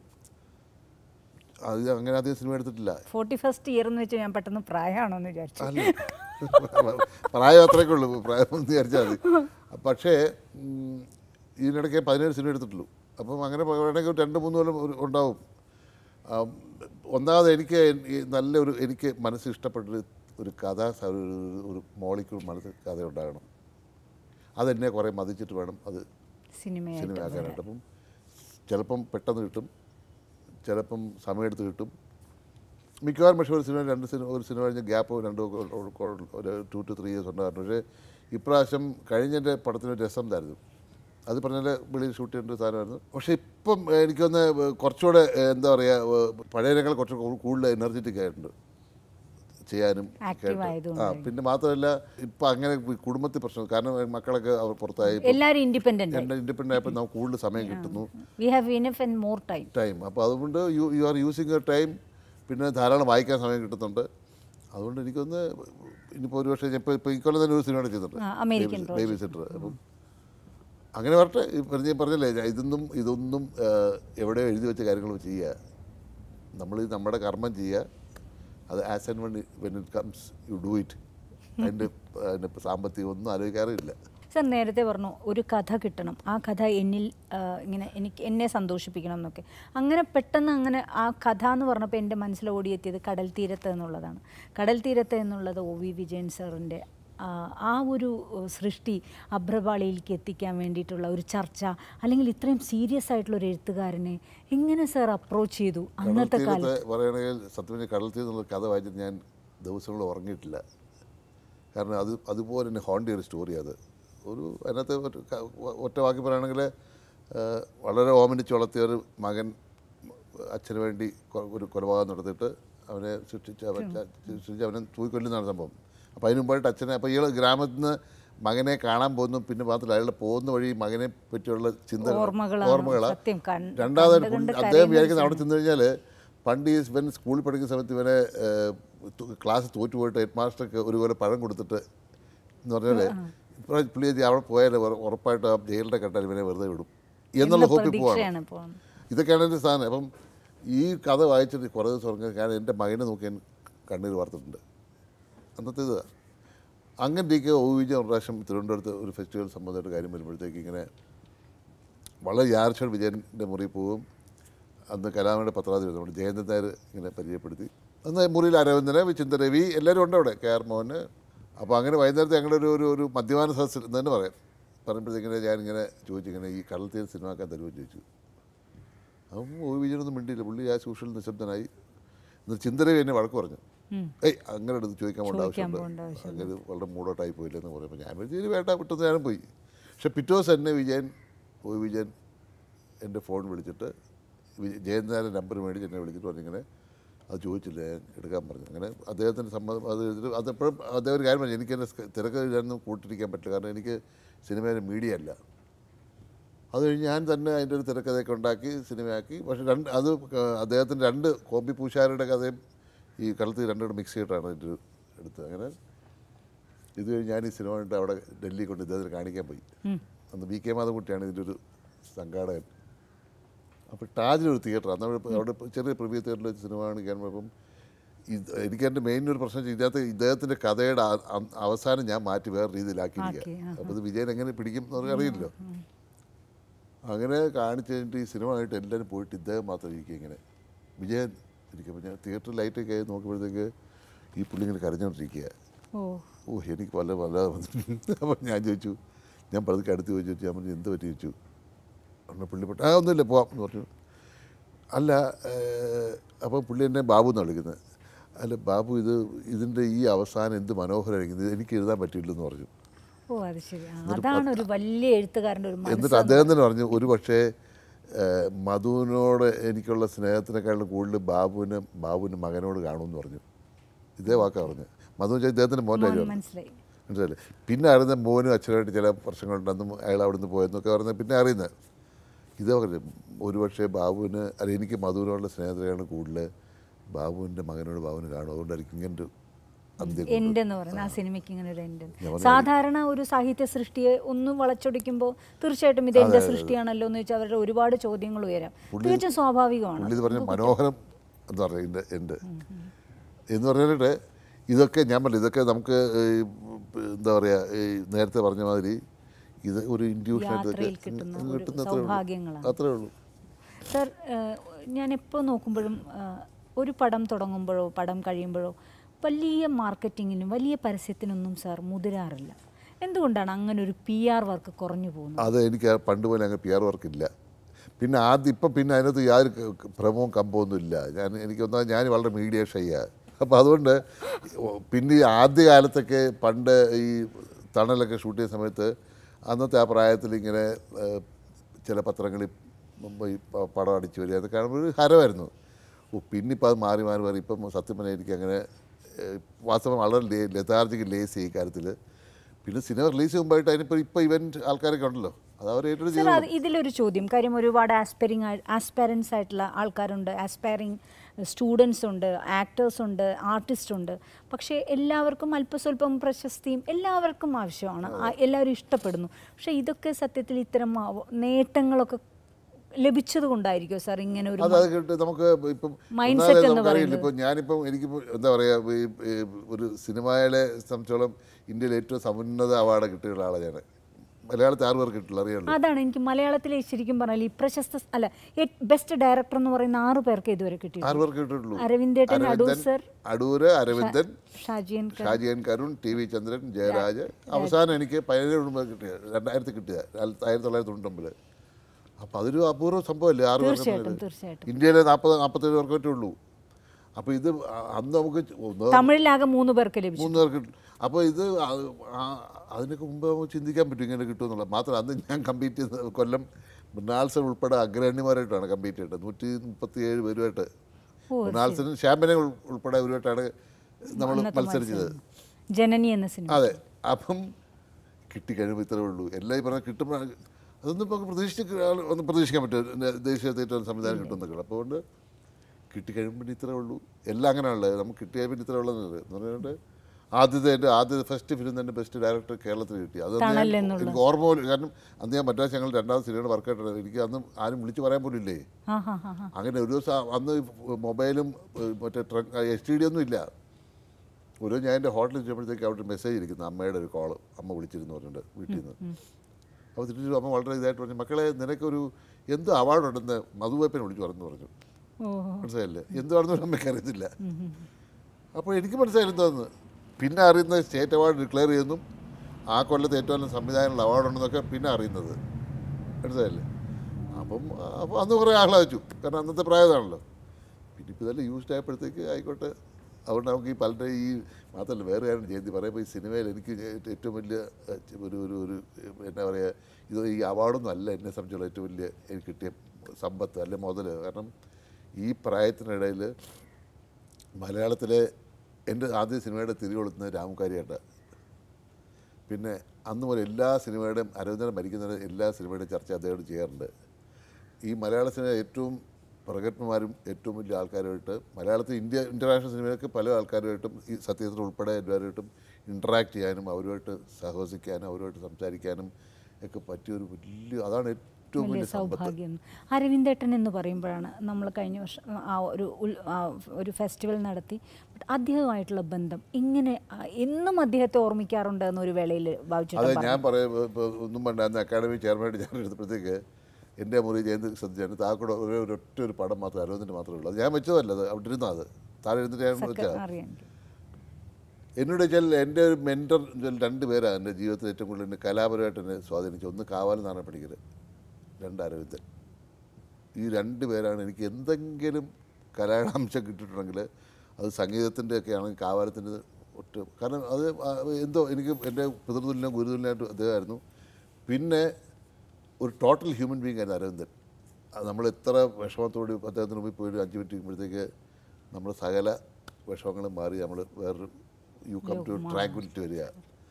അത് അങ്ങനെ അധികം സിനിമ എടുത്തിട്ടില്ല ഫോർട്ടി ഫസ്റ്റ് ഇയർ എന്ന് വെച്ചാൽ ഞാൻ പെട്ടെന്ന് പ്രായമാണോ എന്ന് വിചാരിച്ചു അല്ല പ്രായം അത്രയൊക്കെ ഉള്ളൂ പ്രായം എന്ന് വിചാരിച്ചാൽ മതി പക്ഷേ ഉം, ഇതിനിടയ്ക്ക് പതിനേഴ് സിനിമ എടുത്തിട്ടുള്ളൂ അപ്പം അങ്ങനെ പറയുകയാണെങ്കിൽ ഒരു രണ്ട് മൂന്ന് കൊല്ലം ഒരു ഉണ്ടാവും ആം, ഒന്നാമത് എനിക്ക് എൻ- ഈ നല്ലൊരു എനിക്ക് മനസ്സിൽ ഇഷ്ടപ്പെട്ടൊരു ഒരു കഥ സ- ഒരു- ഒരു മോളിക്കൂൾ മനസ്സിൽ കഥ ഉണ്ടാകണം അതെന്നെ കുറേ മതിച്ചിട്ട് വേണം അത് സിനിമയായിട്ട് സിനിമയാക്കാനായിട്ട് അപ്പം ചിലപ്പം പെട്ടെന്ന് കിട്ടും ചിലപ്പം സമയമെടുത്ത് കിട്ടും മിക്കവാറും പക്ഷേ ഒരു സിനിമ രണ്ട് സിനിമ ഒരു സിനിമ കഴിഞ്ഞ് ഗ്യാപ്പ് രണ്ട് ഒക്കെ ഉള്ള- ഉള്ള- ഉള്ള- ഒരു ടു ടു ത്രീ ഇയേഴ്സ് ഉണ്ടായിരുന്നു പക്ഷേ ഇപ്രാവശ്യം കഴിഞ്ഞതിൻ്റെ പടത്തിന് ഒരു രസം ഉണ്ടായിരുന്നു അത് പറഞ്ഞാൽ വെളിയിൽ ഷൂട്ട് ചെയ്യേണ്ട ഒരു സാധനമായിരുന്നു പക്ഷേ ഇപ്പം എനിക്കൊന്ന് കുറച്ചുകൂടെ എന്താ പറയുക പഴയതിനേക്കാൾ കുറച്ച് കൂടുതൽ എനർജറ്റിക് ആയിട്ടുണ്ട് ചെയ്യാനും ഒക്കെ Active ആയിട്ട്. ആയതുകൊണ്ട്. ആ പിന്നെ മാത്രമല്ല ഇപ്പം അങ്ങനെ കുടുംബത്തിൽ പ്രശ്നം കാരണം മക്കളൊക്കെ അവർ പുറത്തായി എല്ലാവരും ഇൻഡിപെൻഡൻ്റ് എൻ്റെ ഇൻഡിപെൻഡൻ്റ് ആയപ്പോൾ നമുക്ക് കൂടുതൽ സമയം കിട്ടുന്നു we have enough and more time time അപ്പോൾ അതുകൊണ്ട് you you are using your time പിന്നെ ധാരാളം വായിക്കാൻ സമയം കിട്ടുന്നുണ്ട് അതുകൊണ്ട് എനിക്കൊന്ന് ഇനിയിപ്പോൾ ഒരു പക്ഷേ ഇപ്പോൾ ഇപ്പോൾ ഈ കൊല്ലം തന്നെ ഒരു സിനിമ ചെയ്തിട്ടുണ്ട് ആ, അമേരിക്കൻ ബേബി സെൻറ്റർ അപ്പം അങ്ങനെ വരട്ടെ ഈ പറഞ്ഞ പറഞ്ഞില്ലേ ഞാൻ ഇതൊന്നും ഇതൊന്നും ആ, എവിടെയോ എഴുതി വെച്ച കാര്യങ്ങൾ ചെയ്യുക നമ്മൾ നമ്മുടെ കർമ്മം ചെയ്യുക അത് as and one when it comes you do it അതിൻ്റെ അതിൻ്റെ സാമ്പത്തികം ഒന്നും ആലോചിക്കാറില്ല സർ നേരത്തെ പറഞ്ഞു ഒരു കഥ കിട്ടണം ആ കഥ എന്നിൽ ആ, ഇങ്ങനെ എനിക്ക് എന്നെ സന്തോഷിപ്പിക്കണം എന്നൊക്കെ അങ്ങനെ പെട്ടെന്ന് അങ്ങനെ ആ കഥ എന്ന് പറഞ്ഞപ്പോൾ എൻ്റെ മനസ്സിൽ ഓടിയെത്തിയത് കടൽ തീരത്ത് എന്നുള്ളതാണ് കടൽ തീരത്ത് എന്നുള്ളത് ഒ വി വിജയൻ സാറിൻ്റെ ആ, ആ ഒരു ഏഹ്, സൃഷ്ടി അഭ്രപാളിയിലേക്ക് എത്തിക്കാൻ വേണ്ടിയിട്ടുള്ള ഒരു ചർച്ച അല്ലെങ്കിൽ ഇത്രയും സീരിയസ് ആയിട്ടുള്ള ഒരു എഴുത്തുകാരനെ എങ്ങനെ സാർ അപ്രോച്ച് ചെയ്തു അന്നത്തെ കടൽ കാലത്ത് തീരത്ത് പറയുകയാണെങ്കിൽ സത്യം പറഞ്ഞാൽ കടൽ തീരത്തുള്ള കഥ വായിച്ചിട്ട് ഞാൻ ദിവസങ്ങൾ ഉറങ്ങിയിട്ടില്ല കാരണം അത് അതുപോലെ തന്നെ ഹോണ്ടിയ ഒരു സ്റ്റോറി അത് ഒരു അതിനകത്ത് ഒരു ക- ഒറ്റ വാക്കി പറയുകയാണെങ്കിൽ വളരെ ഓമനിച്ച് വളർത്തിയ ഒരു മകൻ അച്ഛന് വേണ്ടി കൊ- ഒരു കൊലപാതകം നടത്തിയിട്ട് അവനെ സൃഷ്ടിച്ച് അവൻ സൃഷ്ടിച്ച് അവനെ തൂക്കിക്കൊല്ലുന്നതാണ് സംഭവം അപ്പോൾ അതിന് മുമ്പായിട്ട് അച്ഛനെ അപ്പോൾ ഇയാൾ ഗ്രാമത്തിൽ നിന്ന് മകനെ കാണാൻ പോകുന്നു പിന്നെ മാത്രമല്ല അയാളുടെ പോകുന്ന വഴി മകനെ പറ്റിയുള്ള ചിന്ത ഓർമ്മകളാണ്. ഓർമ്മകളാണ് സത്യം. കൺ- രണ്ടാമത് കണ്ട് കണ്ട് അദ്ദേഹം കരയുന്ന വിചാരിക്കുന്നത് അവിടെ ചെന്ന് കഴിഞ്ഞാൽ പണ്ട് ഈ ഇവൻ സ്കൂളിൽ പഠിക്കുന്ന സമയത്ത് ഇവനെ ഏഹ്, തു- ക്ലാസ് തോറ്റു പോയിട്ട് ഹെഡ് മാസ്റ്റർക്ക് ഒരു പോലെ പഴം കൊടുത്തിട്ട് എന്ന് പറഞ്ഞാൽ ഇപ്പോൾ പുള്ളി വിചാരിച്ചു അവിടെ പോയാൽ ഉറ- ഉറപ്പായിട്ട് ആ ജയിലിൻ്റെ കണ്ടാൽ ഇവനെ വെറുതെ വിടും എന്നുള്ള എന്ന ഹോപ്പിൽ പോവാണ് പ്രതീക്ഷയാണ് ഇപ്പോൾ ഇതൊക്കെയാണ് എൻ്റെ സാധനം അപ്പം ഈ കഥ വായിച്ചിട്ട് കുറേ ദിവസം ഉറങ്ങി ഞാൻ എൻ്റെ മകനെ നോക്കി ഞാൻ കണ്ണീർ വാർത്തിട്ടുണ്ട് അന്നത്തെ ഇത് അങ്ങനെ ഇരിക്കെ ഒ വിജയ ഒരു പ്രാവശ്യം തിരുവനന്തപുരത്ത് ഒരു ഫെസ്റ്റിവൽ സംബന്ധമായിട്ട് കാര്യം വരുമ്പോഴത്തേക്ക് ഇങ്ങനെ വളരെ യാർച്ചോട് വിജയൻ്റെ മുറി പോവും അന്ന് കലാമയുടെ പത്രാധിപതി നമ്മുടെ ജയന്തൻ നായർ ഇങ്ങനെ പരിചയപ്പെടുത്തി അന്ന് മുറിയിൽ അരവിന്ദന് ചിന്ത രവി എല്ലാവരും ഉണ്ട് അവിടെ കെ ആർ മോഹന് അപ്പോൾ അങ്ങനെ വൈകുന്നേരത്തെ ഞങ്ങളുടെ ഒരു ഒരു ഒരു മദ്യപാന സദസ്സിൽ എന്ന് തന്നെ പറയാം പറയുമ്പോഴത്തേക്കിങ്ങനെ ഞാനിങ്ങനെ ചോദിച്ചു ഇങ്ങനെ ഈ കടൽ തീർ സിനിമാക്കാൻ തരുമോ ചോദിച്ചു അപ്പം ഒ വിജയനൊന്നും മിണ്ടിയില്ല പുള്ളി ആ സൂഷ്യൽ നിശബ്ദനായി എന്നിട്ട് ചിന്തരവി എന്നെ വഴക്ക് പറഞ്ഞു ഏയ് അങ്ങനെ എടുത്ത് ചോദിക്കാൻ പോകേണ്ട ചോദിക്കാൻ ആവശ്യമുണ്ട് പോകേണ്ട അങ്ങനെ വളരെ മൂടോട്ടായി പോയില്ലെന്ന് പറയുമ്പോൾ ഞാൻ വിചാരിച്ചു "ഇനി വേണ്ട വിട്ടെന്ന് ഞാനും പോയി പക്ഷെ പിറ്റേ ദിവസം എന്നെ വിജയൻ ഒ വിജയൻ എൻ്റെ ഫോൺ വിളിച്ചിട്ട് വി- ജയന്തനാരുടെ നമ്പർ മേടിച്ച് എന്നെ വിളിച്ചിട്ട് പറഞ്ഞിങ്ങനെ അത് ചോദിച്ചില്ല ഞാൻ എടുക്കാൻ പറഞ്ഞു അങ്ങനെ അദ്ദേഹത്തിൻ്റെ സമ്മതം അത് എടുത്തിട്ട് അതെപ്പോഴും അദ്ദേഹം ഒരു കാര്യം പറഞ്ഞു എനിക്ക് എൻ്റെ തിരക്ക് എഴുതാനൊന്നും കൂട്ടിരിക്കാൻ പറ്റില്ല കാരണം എനിക്ക് സിനിമയിലെ മീഡിയ അല്ല അത് കഴിഞ്ഞ് ഞാൻ തന്നെ അതിൻ്റെ ഒരു തിരക്കഥയൊക്കെ ഉണ്ടാക്കി സിനിമയാക്കി പക്ഷേ രണ്ട് അത് അദ്ദേഹത്തിൻ്റെ രണ്ട് കോമ്പി പൂശാരുടെ കഥയും ഈ കളത്തിൽ രണ്ടുകൂടെ മിക്സ് ചെയ്തിട്ടാണ് അതിൻ്റെ ഒരു എടുത്തത് അങ്ങനെ ഇത് കഴിഞ്ഞ് ഞാൻ ഈ സിനിമ കണ്ടിട്ട് അവിടെ ഡൽഹി കൊണ്ട് ഇദ്ദേഹത്തിന് കാണിക്കാൻ പോയി അന്ന് വി കെ മാധവൻകുട്ടിയാണ് ഇതിൻ്റെ ഒരു സംഘാടകൻ അപ്പോൾ ടാജിലൊരു തിയേറ്റർ അന്ന് അവിടെ അവിടെ ചെറിയ പ്രിവ്യൂ തിയേറ്ററിൽ വെച്ച് സിനിമ കാണിക്കാൻ പോയപ്പം ഇത് എനിക്ക് എൻ്റെ മെയിൻ ഒരു പ്രശ്നം വെച്ചാൽ ഇതിനകത്ത് ഇദ്ദേഹത്തിൻ്റെ കഥയുടെ ആ- അ- അവസാനം ഞാൻ മാറ്റി വേറെ രീതിയിലാക്കിയിരിക്കുക ആക്കി, ആ. അപ്പോൾ ഇത് വിജയൻ എങ്ങനെ പിടിക്കും എന്ന് അറിയില്ലല്ലോ അങ്ങനെ കാണിച്ച് കഴിഞ്ഞിട്ട് ഈ സിനിമ ആയിട്ട് എല്ലാവരും പോയിട്ട് ഇദ്ദേഹം മാത്രം ഇരിക്കുക ഇങ്ങനെ വിജയൻ ഇരിക്കുമ്പോൾ ഞാൻ തിയേറ്റർ ലൈറ്റൊക്കെ ആയി നോക്കുമ്പോഴത്തേക്ക് ഈ പുള്ളി ഇങ്ങനെ കരഞ്ഞുകൊണ്ടിരിക്കുക ഓ ഓ എനിക്ക് വല്ല വല്ലാതെ വന്നിട്ടുണ്ട് അപ്പോൾ ഞാൻ ചോദിച്ചു ഞാൻ പതുക്കെ അടുത്ത് ചോദിച്ചു ഞാൻ പറഞ്ഞു എന്ത് പറ്റി ചോദിച്ചു ഉടനെ പുള്ളി പെട്ടു ആ ഒന്നുമില്ല പോവാം എന്ന് പറഞ്ഞു അല്ല അപ്പോൾ പുള്ളി എന്നെ ബാബു എന്നാണ് വിളിക്കുന്നത് അല്ല ബാബു ഇത് ഇതിൻ്റെ ഈ അവസാനം എന്ത് മനോഹരമായിരിക്കും ഇത് എനിക്ക് എഴുതാൻ പറ്റില്ലെന്ന് പറഞ്ഞു ഓ അത് ശരി ആ, അതാണ് ഒരു വലിയ എഴുത്തുകാരൻ്റെ ഒരു മനസ്സ് എന്നിട്ട് അദ്ദേഹം തന്നെ പറഞ്ഞു ഒരു പക്ഷേ ഏഹ്, മധുവിനോട് എനിക്കുള്ള സ്നേഹത്തിനേക്കാളും കൂടുതൽ ബാബുവിന് ബാബുവിന് മകനോട് കാണുമെന്ന് പറഞ്ഞു ഇതേ വാക്കാണ് പറഞ്ഞു മധു വെച്ചാൽ ഇദ്ദേഹത്തിൻ്റെ മോൻ്റെ മോൻ കാര്യമാണ് മനസ്സിലായി മനസ്സിലല്ലേ പിന്നെ അറിയുന്ന മോനും അച്ഛനായിട്ട് ചില പ്രശ്നങ്ങളുണ്ടെന്നും അയാൾ അവിടെ നിന്ന് പോയെന്നൊക്കെ പറഞ്ഞ് പിന്നെ അറിയുന്നത് ഇതേ പറഞ്ഞു ഒരുപക്ഷെ ബാബുവിന് അല്ല എനിക്ക് മധുവിനോടുള്ള സ്നേഹത്തിലാണ് കൂടുതൽ ബാബുവിൻ്റെ മകനോട് ബാബുവിന് കാണും അതുകൊണ്ടായിരിക്കും ഇങ്ങനെ ഒരു അന്ത്യം എൻഡ് എന്ന് പറയുന്നത് ആ സിനിമയ്ക്ക് ഇങ്ങനെ ഒരു എൻഡ് ഞാൻ പറഞ്ഞ സാധാരണ ഒരു സാഹിത്യ സൃഷ്ടിയെ ഒന്ന് വളച്ചൊടിക്കുമ്പോൾ തീർച്ചയായിട്ടും ഇത് എന്റെ സൃഷ്ടിയാണല്ലോ എന്ന് വെച്ചാൽ അവരുടെ ഒരുപാട് ചോദ്യങ്ങൾ ഉയരാം തീർച്ചയായും സ്വാഭാവികമാണ് പുള്ളി ഇത് പറഞ്ഞ മനോഹരം എന്ന് പറഞ്ഞ എൻ്റെ എൻ്റെ എന്ന് പറഞ്ഞിട്ട് ഇതൊക്കെ ഞാൻ പറഞ്ഞു ഇതൊക്കെ നമുക്ക് ഈ എന്താ പറയുക ഈ നേരത്തെ പറഞ്ഞ മാതിരി ഇത് ഒരു ഇൻഡ്യൂഷനായിട്ട് യാത്രയിൽ കിട്ടുന്ന ഒരു കിട്ടുന്ന അത്രേ ഉള്ളൂ സൗഭാഗ്യങ്ങളാണ് അത്രേ ഉള്ളൂ സർ ഞാൻ എപ്പോൾ നോക്കുമ്പോഴും ആ, ഒരു പടം തുടങ്ങുമ്പോഴോ പടം കഴിയുമ്പോഴോ വലിയ മാർക്കറ്റിങ്ങിനും വലിയ പരസ്യത്തിനൊന്നും സാർ മുതിരാറില്ല എന്തുകൊണ്ടാണ് അങ്ങനെ ഒരു പി ആർ വർക്ക് കുറഞ്ഞു പോകുന്നത് അത് എനിക്ക് ആ പണ്ട് പോലെ അങ്ങ് പി ആർ വർക്കില്ല പിന്നെ ആദ്യം ഇപ്പം പിന്നെ അതിനകത്ത് യാതൊരു ക- ക- ഭ്രമവും കമ്പമൊന്നും ഇല്ല ഞാൻ എനിക്കൊന്നാ ഞാൻ വളരെ മീഡിയ ഷൈയാണ് അപ്പോൾ അതുകൊണ്ട് പിന്നെ ഈ ആദ്യ കാലത്തൊക്കെ പണ്ട് ഈ തണലൊക്കെ ഷൂട്ട് ചെയ്യുന്ന സമയത്ത് അന്നത്തെ ആ പ്രായത്തിൽ ഇങ്ങനെ ഏഹ്, ചില പത്രങ്ങളിൽ മുമ്പ് ഈ പ- പടം അടിച്ചു വരിക അത് കാണുമ്പോൾ ഒരു ഹരമായിരുന്നു ഓ പിന്നിപ്പോൾ അത് മാറി മാറി മാറി ഇപ്പം സത്യം പറഞ്ഞാൽ എനിക്ക് അങ്ങനെ ഏഹ്, വാസ്തവം വളരെ ലേ ലതാർജിക്ക് ലേസ് ഈ കാര്യത്തിൽ പിന്നെ സിനിമ റിലീസ് ചെയ്യുമ്പോഴായിട്ട് അതിനിപ്പോൾ ഇപ്പോൾ ഇവൻറ്റ് ആൾക്കാരൊക്കെ ഉണ്ടല്ലോ അത് അവർ ഏറ്റെടുത്ത് സർ ചെയ്തു അത് ഇതിലൊരു ചോദ്യം കാര്യം ഒരുപാട് ആസ്പയറിങ് ആസ്പയറൻസ് ആയിട്ടുള്ള ആൾക്കാരുണ്ട് ആസ്പയറിങ് സ്റ്റുഡൻസ് ഉണ്ട് ആക്ടേഴ്സ് ഉണ്ട് ആർട്ടിസ്റ്റ് ഉണ്ട് പക്ഷേ എല്ലാവർക്കും അല്പസ്വല്പം പ്രശസ്തിയും എല്ലാവർക്കും ആവശ്യമാണ് ആ- എല്ലാവരും ഇഷ്ടപ്പെടുന്നു പക്ഷേ ഇതൊക്കെ സത്യത്തിൽ ഇത്തരം ആ- നേട്ടങ്ങളൊക്കെ ലഭിച്ചത് കൊണ്ടായിരിക്കുമോ സാർ ഇങ്ങനെ ഒരു അത് അത് കേട്ട് നമുക്ക് ഇപ്പം Mindset ഒന്നാമത് എന്ന് നമുക്കറിയില്ല ഇപ്പം ഞാനിപ്പം എനിക്കിപ്പോൾ എന്താ പറയുക ഈ ഈ ഒരു സിനിമയിലെ സംബന്ധിച്ചോളം ഇന്ത്യയിൽ ഏറ്റവും സമുന്നത അവാർഡ് കിട്ടിയുള്ള ആളാണ് ഞാൻ മലയാളത്തിൽ ആറ് പേർക്ക് കിട്ടില്ല അറിയാമല്ലോ അതാണ് എനിക്ക് മലയാളത്തിലെ ശരിക്കും പറഞ്ഞാൽ ഈ പ്രശസ്ത അല്ല ബെസ്റ്റ് ഡയറക്ടർ എന്ന് പറയുന്ന ആറ് പേർക്ക് ഇതുവരെ കിട്ടി ആറ് പേർക്ക് കിട്ടിയിട്ടുള്ളൂ അരവിന്ദേട്ടൻ അടൂർ അരവിന്ദൻ സർ അടൂര് അരവിന്ദൻ ഷാജിയൻ ക- ഷാജിയൻ കരുൺ ടി വി ചന്ദ്രൻ ജയരാജ് അവസാനം എനിക്ക് പതിനേഴ് കുടുംബം കിട്ടിയ രണ്ടായിരത്തി കിട്ടിയ ആയിരത്തി തൊള്ളായിരത്തി തൊണ്ണൂറ്റൊമ്പതിൽ അപ്പം അതൊരു അപൂർവ സംഭവമല്ലേ ആറ് പേർക്ക് തീർച്ചയായിട്ടും എന്നുള്ളത്. തീർച്ചയായിട്ടും ഇന്ത്യയിലെ നാൽപ്പത് നാൽപ്പത്തേഴ് പേർക്ക് പറ്റേ ഉള്ളൂ അപ്പോൾ ഇത് അ- അന്ന് നമുക്ക് ഒന്ന് തമിഴിലാകെ മൂന്ന് പേർക്ക് ലഭിച്ചു മൂന്ന് പേർക്ക് കിട്ടും അപ്പോൾ ഇത് ആ- ആ- അതിനൊക്കെ മുമ്പ് നമുക്ക് ചിന്തിക്കാൻ പറ്റും ഇങ്ങനെ കിട്ടുമെന്നുള്ളത് മാത്രം അന്ന് ഞാൻ കമ്പീറ്റ് ചെയ്ത കൊല്ലം മൃണാൾസൻ ഉൾപ്പെടെ അഗ്രഗണ്യമാരായിട്ടാണ് കമ്പീറ്റ് ചെയ്തത് നൂറ്റി മുപ്പത്തി ഏഴ് പേരുമായിട്ട് മൃണാൾസനും ശാമ്പനെ ഉൾപ്പെടെ അവരുമായിട്ടാണ് നമ്മൾ മത്സരിച്ചത് ജനനി എന്ന സിനിമ അതെ അപ്പം കിട്ടിക്കഴിയുമ്പോൾ ഇത്രേ ഉള്ളൂ എല്ലാം ഈ പറഞ്ഞ കിട്ടുമ്പോൾ അതൊന്നും ഇപ്പോൾ പ്രതീക്ഷിച്ച് ഒന്നും പ്രതീക്ഷിക്കാൻ പറ്റും ദേശീയ തീറ്റ സംവിധാനം കിട്ടുന്നൊക്കെ അപ്പോൾ അതുകൊണ്ട് കിട്ടിക്കഴിയുമ്പോൾ പിന്നെ ഇത്രേ ഉള്ളൂ എല്ലാം അങ്ങനെയാണുള്ളത് നമുക്ക് കിട്ടിയാൽ പിന്നെ ഇത്രേ ഉള്ളത് എന്ന് പറഞ്ഞുകൊണ്ട് ആദ്യത്തെ എൻ്റെ ആദ്യത്തെ ഫസ്റ്റ് ഫിലിം തന്നെ ബെസ്റ്റ് ഡയറക്ടർ കേരളത്തിൽ കിട്ടി അത് അന്ന് തണൽ ഞാൻ- എന്നുള്ള. എനിക്ക് ഓർമ്മ പോലും കാരണം അന്ന് ഞാൻ മറ്റേ ഞങ്ങൾ രണ്ടാമത് സിനിമയുടെ വർക്കായിട്ട് എനിക്ക് അന്ന് ആരും വിളിച്ച് പറയാൻ പോലും ഇല്ലേ ആ ഹാ ഹാ ഹാ അങ്ങനെ ഒരു ദിവസം അന്ന് മൊബൈലും ഏഹ്, മറ്റേ ട്രങ്ക് എച്ച് ടി ഡി ഒന്നും ഇല്ല ഒരു ഞാൻ എൻ്റെ ഹോട്ടലിൽ ചെന്നപ്പോഴത്തേക്ക് അവിടെ മെസ്സേജ് ഇരിക്കുന്നു അമ്മയുടെ ഒരു കോള് അമ്മ വിളിച്ചിരുന്നു പറഞ്ഞിട്ട് വീട്ടിൽ നിന്ന് അപ്പോൾ തിരിച്ചു അമ്മ വളരെ ഇതായിട്ട് പറഞ്ഞു മക്കളെ നിനക്കൊരു എന്ത് അവാർഡുണ്ടെന്ന് മധുവേപ്പനെ വിളിച്ചു പറഞ്ഞു പറഞ്ഞു ഓഹോ മനസ്സിലായില്ലേ എന്തുവാണെന്ന് അമ്മയ്ക്ക് അറിയത്തില്ല അപ്പോൾ എനിക്ക് മനസ്സിലായി എന്തോന്ന് പിന്നെ അറിയുന്നത് സ്റ്റേറ്റ് അവാർഡ് ഡിക്ലെയർ ചെയ്യുന്നു ആ കൊല്ലത്തെ ഏറ്റവും നല്ല സംവിധാനമുള്ള അവാർഡുണ്ടെന്നൊക്കെ പിന്നെ അറിയുന്നത് മനസ്സിലായില്ലേ അപ്പം അപ്പോൾ അന്ന് കുറേ ആഹ്ലാദിച്ചു കാരണം അന്നത്തെ പ്രായതാണല്ലോ പിന്നെ ഇപ്പോൾ ഇതെല്ലാം യൂസ്ഡ് ആയപ്പോഴത്തേക്ക് ആയിക്കോട്ടെ അതുകൊണ്ട് നമുക്ക് ഈ പലരുടെ ഈ മാത്രമല്ല വേറെ കാര്യം ജയന്തി പറയുമ്പോൾ ഈ സിനിമയിൽ എനിക്ക് ഏറ്റവും വലിയ ഏഹ്, ഒരു ഒരു ഒരു എന്താ പറയുക ഇത് ഈ അവാർഡൊന്നും അല്ല എന്നെ സംബന്ധിച്ചുള്ള ഏറ്റവും വലിയ എനിക്ക് കിട്ടിയ സമ്പത്ത് അല്ലെ മുതൽ കാരണം ഈ പ്രായത്തിനിടയിൽ മലയാളത്തിലെ എൻ്റെ ആദ്യ സിനിമയുടെ തിരികൊളുത്തുന്നത് രാമുകാരിയായിട്ട് പിന്നെ അന്ന് മുതൽ എല്ലാ സിനിമയുടെയും അരവിന്ദൻ മരിക്കുന്ന എല്ലാ സീനിമയുടെയും ചർച്ച അദ്ദേഹം ചെയ്യാറുണ്ട് ഈ മലയാള സിനിമ ഏറ്റവും പ്രഗത്ഭന്മാരും ഏറ്റവും വലിയ ആൾക്കാരുമായിട്ട് മലയാളത്തിൽ ഇന്ത്യ ഇൻ്റർനാഷണൽ സിനിമയിലൊക്കെ പല ആൾക്കാരുമായിട്ടും ഈ സത്യത്തിൽ ഉൾപ്പെടെ എല്ലാവരുമായിട്ടും ഇൻട്രാക്ട് ചെയ്യാനും അവരുമായിട്ട് സഹവസിക്കാനും അവരുമായിട്ട് സംസാരിക്കാനും ഒക്കെ പറ്റിയൊരു വലിയ അതാണ് ഏറ്റവും വലിയ വലിയ സമ്പത്ത് സൗഭാഗ്യം അരവിന്ദേട്ടൻ എന്ന് പറയുമ്പോഴാണ് നമ്മൾ കഴിഞ്ഞ വർഷം ആ ഒരു ഉൽ- ആ ഒരു ഫെസ്റ്റിവൽ നടത്തി But അദ്ദേഹവുമായിട്ടുള്ള ബന്ധം ഇങ്ങനെ ആ, എന്നും അദ്ദേഹത്തെ ഓർമ്മിക്കാറുണ്ട് എന്നൊരു വേളയിൽ അതെ ബാബുച്ചേട്ടൻ ഞാൻ പറയും ഇപ്പോൾ ഒന്നും പണ്ട് അന്ന് അക്കാഡമി ചെയർമാനായിട്ട് ഞാൻ എടുത്തപ്പോഴത്തേക്ക് എൻ്റെ മുറി ജയന്ത് ശ്രദ്ധിച്ചാണ് താക്കൂടെ ഒരേ ഒരു ഒറ്റ ഒരു പടം മാത്രം അരവിന്ദൻ്റെ മാത്രമേ ഉള്ളൂ അത് ഞാൻ വെച്ചതല്ല അത് അവിടെ ഇരുന്നാ അത് താഴെ ഇരുന്നിട്ട് ഞാൻ വെച്ചാൽ അറിയാം എനിക്ക്. എന്നോട് വെച്ചാൽ എൻ്റെ ഒരു മെൻറ്റർ രണ്ട് പേരാണ് എൻ്റെ ജീവിതത്തിൽ ഏറ്റവും കൂടുതൽ എന്നെ കലാപരമായിട്ട് എന്നെ സ്വാധീനിച്ചത് ഒന്ന് കാവാലം നാണ പഠിക്കൽ രണ്ട് അരവിന്ദൻ ഈ രണ്ട് പേരാണ് എനിക്ക് എന്തെങ്കിലും കലയുടെ അംശം കിട്ടിയിട്ടുണ്ടെങ്കിൽ അത് സംഗീതത്തിൻ്റെ ഒക്കെ ആണെങ്കിൽ കാവാലത്തിൻ്റെ ഒറ്റ കാരണം അത് ആ എന്തോ എനിക്ക് എൻ്റെ പിതൃതുല്യം ഗുരുതുല്യമായിട്ട് അദ്ദേഹമായിരുന്നു പിന്നെ ഒരു ടോട്ടൽ ഹ്യൂമൻ ബീങ് ആയിരുന്നു അരവിന്ദൻ അത് നമ്മൾ എത്ര വിഷമത്തോട് അദ്ദേഹത്തിന് മുമ്പിൽ പോയി ഒരു അഞ്ച് മിനിറ്റ് കഴിയുമ്പോഴത്തേക്ക് നമ്മൾ സകല വിഷമങ്ങളും മാറി നമ്മൾ വേറൊരു യു കം ടു ട്രാങ്ക്വിലിറ്റി വരിക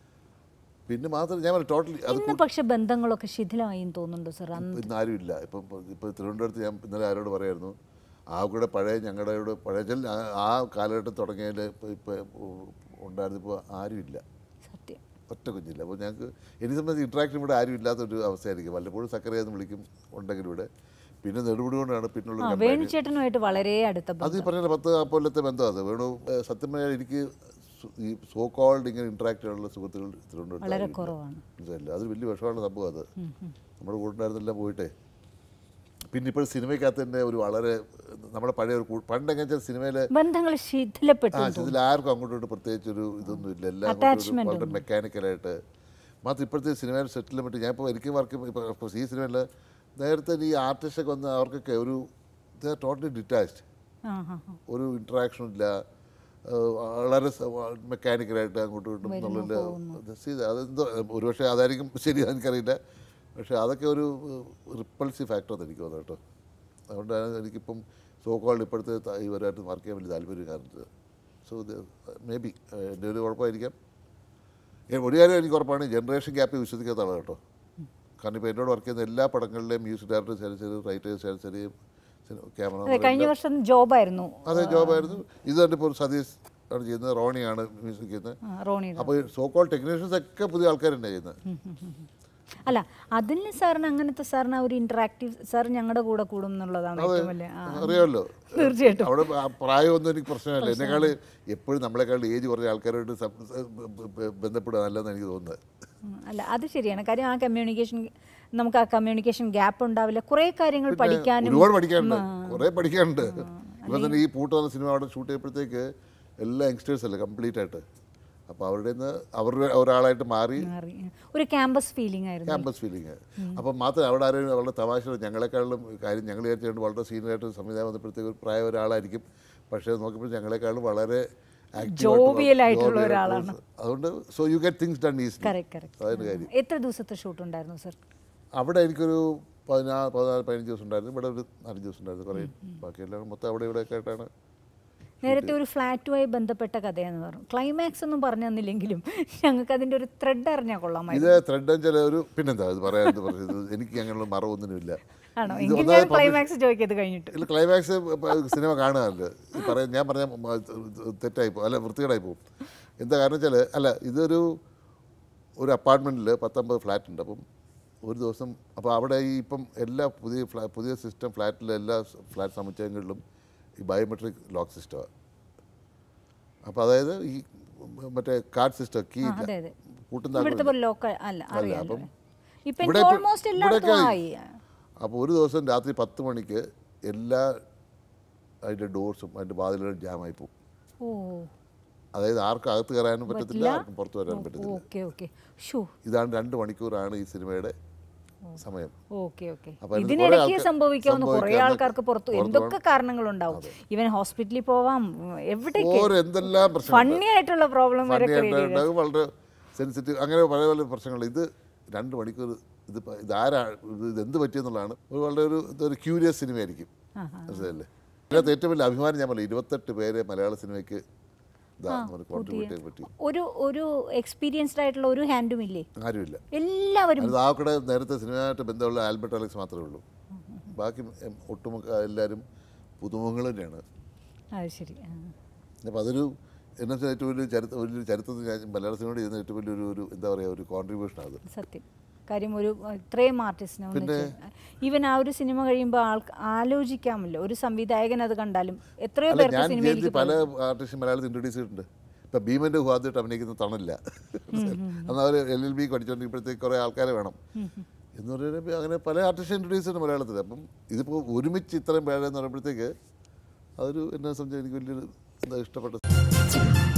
പിന്നെ മാത്രം ഞാൻ ടോട്ടലി അത് ഇന്ന് പക്ഷെ ബന്ധങ്ങളൊക്കെ ശിഥിലമായി എന്ന് തോന്നുന്നുണ്ട് സർ അന്ന് ഇന്ന് ആരുമില്ല ഇപ്പം ഇപ്പോൾ തിരുവനന്തപുരത്ത് ഞാൻ ഇന്നലെ ആരോട് പറയായിരുന്നു ആ കൂടെ പഴയ ഞങ്ങളുടെ കൂടെ പഴയ ചില ആ- ആ കാലഘട്ടം തുടങ്ങിയതിൽ ഇപ്പോൾ ഇപ്പോൾ ഉണ്ടായിരുന്നപ്പോൾ ആരുമില്ല സത്യം ഒറ്റ കുഞ്ഞില്ല അപ്പോൾ ഞങ്ങൾക്ക് എന്നെ സംബന്ധിച്ച് ഇൻട്രാക്ഷൻ ഇവിടെ ആരും ഇല്ലാത്തൊരു അവസ്ഥയായിരിക്കും വല്ലപ്പോഴും സക്കറിയെന്ന് വിളിക്കും ഉണ്ടെങ്കിൽ ഇവിടെ പിന്നെ നെടുപിടി കൊണ്ടാണ് പിന്നുള്ള ആ വേണുചേട്ടനുമായിട്ട് വളരെ അടുത്ത അത് ഈ പറഞ്ഞ പത്ത് കൊല്ലത്തെ ബന്ധം അത് വേണു ഏഹ് സത്യം പറഞ്ഞാൽ എനിക്ക് സു- ഈ സോ കോൾഡ് ഇങ്ങനെ ഇൻട്രാക്ട് ചെയ്യാനുള്ള സുഹൃത്തുക്കൾ തിരുവനന്തപുരത്ത് വളരെ ആരുമില്ല. കുറവാണ് മനസ്സിലായില്ലേ അത് വലിയ വിഷമമാണ് സംഭവം അത് നമ്മുടെ കൂടെ ഉണ്ടായിരുന്നെല്ലാം പോയിട്ടേ പിന്നെ ഇപ്പോൾ സിനിമയ്ക്കകത്ത് തന്നെ ഒരു വളരെ നമ്മുടെ പഴയ ഒരു കൂ- പണ്ട് എങ്ങനെ വെച്ചാൽ സിനിമയിലെ ബന്ധങ്ങൾ ശിഥിലപ്പെട്ടു ആ ഇതിൽ ആർക്കും അങ്ങോട്ടും ഇങ്ങോട്ടും പ്രത്യേകിച്ച് ഒരു ഇതൊന്നും ഇല്ല എല്ലാം അങ്ങോട്ടും ഒരു Attachment വളരെ മെക്കാനിക്കലായിട്ട് മാത്രം ഇപ്പോഴത്തെ സിനിമയിൽ സെറ്റിൽമെൻറ്റ് ഞാൻ ഇപ്പോൾ എനിക്ക് വർക്ക് ഇപ്പോൾ ഈ സിനിമയിൽ നേരത്തെ ഈ ആർട്ടിസ്റ്റൊക്കെ വന്ന് അവർക്കൊക്കെ ഒരു ടോട്ടലി ഡിറ്റാച്ച്ഡ് ആ ഹാ ഹാ ഒരു ഇൻട്രാക്ഷനും ഇല്ല ഏഹ് വളരെ മെക്കാനിക്കലായിട്ട് അങ്ങോട്ടും ഇങ്ങോട്ടും എന്നുള്ള see, അതെന്തോ ഒരുപക്ഷെ അതായിരിക്കും ശരി എനിക്കറിയില്ല പക്ഷേ അതൊക്കെ ഒരു റിപ്പൾസീവ് ഫാക്ടർ എനിക്ക് തോന്നുന്നു കേട്ടോ അതുകൊണ്ടാണ് എനിക്കിപ്പം സോ കോൾഡ് ഇപ്പോഴത്തെ ത- ഇവരായിട്ട് വർക്ക് ചെയ്യാൻ വലിയ താല്പര്യം കാണിച്ചത് സോ മേ ബി എൻ്റെ ഒരു കുഴപ്പമായിരിക്കാം ഏ, ഒരു കാര്യം എനിക്ക് ഉറപ്പാണ് ജനറേഷൻ ഗ്യാപ്പിൽ വിശ്വസിക്കാത്ത ആളാണ് കേട്ടോ കാരണം ഇപ്പോൾ എന്നോട് വർക്ക് ചെയ്യുന്ന എല്ലാ പടങ്ങളിലെയും മ്യൂസിക് ഡയറക്ടേഴ്സ് ആയാലും ശരി റൈറ്റേഴ്സ് ആയാലും ശരി അതെ ക്യാമറ കഴിഞ്ഞ വർഷം ജോബായിരുന്നു അതെ ജോബായിരുന്നു ഇത് തന്നെ ഇപ്പോൾ സതീഷ് ആണ് ചെയ്യുന്നത് റോണിയാണ് മ്യൂസിക് ചെയ്യുന്നത് ആ, റോണിയുടെ അപ്പോൾ സോ കോൾ ടെക്നീഷ്യൻസ് ഒക്കെ പുതിയ ആൾക്കാർ തന്നെ ചെയ്യുന്നത് അല്ല അതിൽ സാറിന് അങ്ങനത്തെ സാറിന് ആ ഒരു ഇന്ററാക്റ്റീവ് സാർ ഞങ്ങളുടെ കൂടെ കൂടും എന്നുള്ളതാണ് ഏറ്റവും വലിയ ആ, അറിയാമല്ലോ തീർച്ചയായിട്ടും അവിടെ ആ പ്രായമൊന്നും എനിക്ക് പ്രശ്നമല്ല എന്നെക്കാൾ എപ്പോഴും നമ്മളെക്കാൾ ഏജ് കുറഞ്ഞ ആൾക്കാരോട് സം- ബ- ബന്ധപ്പെടുക നല്ലതെന്ന് എനിക്ക് തോന്നുന്നത് ഉം, അല്ല അത് ശരിയാണ് കാര്യം ആ കമ്മ്യൂണിക്കേഷൻ നമുക്ക് ആ കമ്മ്യൂണിക്കേഷൻ ഗ്യാപ്പ് ഉണ്ടാവില്ല കുറേ കാര്യങ്ങൾ പഠിക്കാനും ഒരുപാട് പഠിക്കാനുണ്ട് കുറേ പഠിക്കാനുണ്ട് ഇപ്പം തന്നെ ഈ പൂട്ട് വന്ന സിനിമ അവിടെ ഷൂട്ട് ചെയ്തപ്പോഴത്തേക്ക് എല്ലാ യങ്സ്റ്റേഴ്സ് അല്ലേ കംപ്ലീറ്റ് ആയിട്ട് അപ്പോൾ അവരുടെ നിന്ന് അവരുടെ ഒരാളായിട്ട് മാറി മാറി ഒരു ക്യാമ്പസ് ഫീലിംഗ് ആയിരുന്നു ക്യാമ്പസ് ഫീലിംഗ് അപ്പം മാത്രം അവിടെ ആരും വളരെ തമാശ ഞങ്ങളെക്കാളും കാര്യം ഞങ്ങൾ വിചാരിച്ചുകൊണ്ട് വളരെ സീനിയറായിട്ട് സംവിധാനം വന്നപ്പോഴത്തേക്ക് ഒരു പ്രായ ഒരാളായിരിക്കും പക്ഷേ നോക്കുമ്പോൾ ഞങ്ങളെക്കാളും വളരെ active ആയിട്ട് Jovial ആയിട്ടുള്ള jovial ഒരാളാണ്. അതുകൊണ്ട് so you get things done easy correct correct അതാണ് കാര്യം എത്ര ദിവസത്തെ ഷൂട്ട് ഉണ്ടായിരുന്നു സർ അവിടെ എനിക്കൊരു പതിനാറ് പതിനാല് പതിനഞ്ച് ദിവസം ഉണ്ടായിരുന്നു ഇവിടെ ഒരു നാലഞ്ച് ദിവസം ഉണ്ടായിരുന്നു കുറേ ബാക്കിയെല്ലാം മൊത്തം അവിടെ ഇവിടെയൊക്കെ ആയിട്ടാണ് നേരത്തെ ഒരു ഫ്ലാറ്റുമായി ബന്ധപ്പെട്ട കഥയെന്ന് പറഞ്ഞു ക്ലൈമാക്സ് ഒന്നും പറഞ്ഞു തന്നില്ലെങ്കിലും ഞങ്ങൾക്ക് അതിൻ്റെ ഒരു ത്രെഡ് അറിഞ്ഞാൽ കൊള്ളാമായിരുന്നു ഇത് ത്രെഡ് ചില ഒരു പിന്നെന്താ ഇത് പറയാൻ ഇത് പറഞ്ഞത് എനിക്ക് അങ്ങനെയുള്ള മറവൊന്നുമില്ല ആണോ ഇത് എങ്കിൽ ഒന്നാമത് ഞാൻ ക്ലൈമാക്സ് ചോദിക്കത് കഴിഞ്ഞിട്ട് ഇല്ല ക്ലൈമാക്സ് സിനിമ കാണുകയല്ലോ ഈ പറയാൻ ഞാൻ പറഞ്ഞ തെറ്റായി പോകും അല്ല വൃത്തികേടായി പോകും എന്താ കാരണം വെച്ചാൽ അല്ല ഇതൊരു ഒരു അപ്പാർട്ട്മെൻറ്റിൽ പത്തൊമ്പത് ഫ്ലാറ്റ് ഉണ്ട് അപ്പം ഒരു ദിവസം അപ്പോൾ അവിടെ ഈ ഇപ്പം എല്ലാ പുതിയ ഫ്ലാ പുതിയ സിസ്റ്റം ഫ്ലാറ്റിലെ എല്ലാ ഫ്ലാറ്റ് സമുച്ചയങ്ങളിലും ഈ ബയോമെട്രിക് ലോക്ക് സിസ്റ്റമാണ് അപ്പോൾ അതായത് ഈ മറ്റേ കാർഡ് സിസ്റ്റം കീ ആ, അതെ അതെ കൂട്ടുന്ന ഇവിടുത്തെ പോലെ ലോക്കൽ അല്ല അറിയാലോ അപ്പം ഇപ്പം ഇവിടെ എനിക്ക് ഇപ്പം- ഓൾമോസ്റ്റ് എല്ലായിടത്തും ഇവിടെയൊക്കെ ആയി അപ്പോൾ ഒരു ദിവസം രാത്രി പത്ത് മണിക്ക് എല്ലാ അതിൻ്റെ ഡോർസും അതിൻ്റെ വാതിലുകളും ജാമായി പോകും ഓ അതായത് ആർക്കും അകത്ത് കയറാനും പറ്റത്തില്ല ആർക്കും പുറത്ത് വരാനും പറ്റത്തില്ല ഓക്കെ ഓക്കെ ഷോ ഇതാണ് രണ്ട് മണിക്കൂറാണ് ഈ സിനിമയുടെ സമയം ഓക്കെ ഓക്കെ അപ്പൊ അതിന് ഇതിനിടയ്ക്ക് കുറേ ആൾക്കാർ- സംഭവിക്കാവുന്ന കുറേ സംഭവിക്കാവുന്ന ആൾക്കാർക്ക് പുറത്ത് പുറത്ത് എന്തൊക്കെ കാരണങ്ങളുണ്ടാവും ഇവൻ ഹോസ്പിറ്റലിൽ പോവാം എവിടേക്ക് ഓരോ എന്തെല്ലാം പ്രശ്നങ്ങൾ ഫണ്ണി ആയിട്ടുള്ള പ്രോബ്ലം വരെ ഫണ്ണി create ഉണ്ടാകും വളരെ സെൻസിറ്റീവ് അങ്ങനെ പല പല പ്രശ്നങ്ങൾ ഇത് രണ്ട് മണിക്കൂർ ഇത് പ- ഇതാരാ ഇത് എന്ത് പറ്റിയെന്നുള്ളതാണ് ഒരു വളരെ ഒരു ഇതൊരു ക്യൂരിയസ് സിനിമയായിരിക്കും മനസ്സിലല്ലേ ഇതിനകത്ത് ഏറ്റവും വലിയ അഭിമാനം ഞാൻ പറഞ്ഞു ഇരുപത്തെട്ട് പേരെ മലയാള സിനിമയ്ക്ക് ഇതാ കോൺട്രിബ്യൂട്ട് ചെയ്യാൻ പറ്റി ഒരു ഒരു എക്സ്പീരിയൻസ്ഡ് ആയിട്ടുള്ള ഒരു ഹാൻഡും ഇല്ലേ ആരുമില്ല എല്ലാവരും അത് ആക്കടെ നേരത്തെ സിനിമയായിട്ട് ബന്ധമുള്ള ആൽബർട്ട് അലക്സ് മാത്രമേ ഉള്ളൂ ബാക്കി എം, ഒട്ടുമുക്ക എല്ലാവരും പുതുമുഖങ്ങൾ തന്നെയാണ് അത് ശരി ആ. അപ്പോൾ അതൊരു എന്നെ വെച്ചാൽ ഏറ്റവും വലിയ ചരിത്ര വലിയൊരു ചരിത്രത്തിൽ ഞാൻ മലയാള സിനിമയോട് ചെയ്യുന്ന ഏറ്റവും വലിയൊരു ഒരു എന്താ പറയുക ഒരു കോൺട്രിബ്യൂഷൻ അത് സത്യം കാര്യം ഒരു ഇത്രയും ആർട്ടിസ്റ്റിനെ ഒന്നിച്ച് ഈവൻ ആ ഒരു സിനിമ കഴിയുമ്പോൾ ആൾക്ക് ആലോചിക്കാമല്ലോ ഒരു സംവിധായകൻ അത് കണ്ടാലും എത്രയോ അല്ല പേർക്ക് ഞാൻ സിനിമയിലേക്ക് ജനിച്ച് പല ആർട്ടിസ്റ്റും മലയാളത്തിൽ ഇൻട്രൊഡ്യൂസ് ചെയ്തിട്ടുണ്ട് ഇപ്പം ഭീമൻ്റെ ആദ്യമായിട്ട് അഭിനയിക്കുന്ന തണലില്ല അന്ന് അവർ എൽ എൽ ബി പഠിച്ചുകൊണ്ടിരിക്കുമ്പോഴത്തേക്ക് കുറേ ആൾക്കാരെ വേണം എന്ന് പറയുമ്പോൾ അങ്ങനെ പല ആർട്ടിസ്റ്റ് ഇൻട്രൊഡ്യൂസ് ചെയ്യുന്നുണ്ട് മലയാളത്തിൽ അപ്പം ഇതിപ്പോൾ ഒരുമിച്ച് ഇത്രയും പേരെന്ന് പറയുമ്പോഴത്തേക്ക് അതൊരു എന്നെ സംബന്ധിച്ച് എനിക്ക് വലിയൊരു എന്താ ഇഷ്ടപ്പെട്ട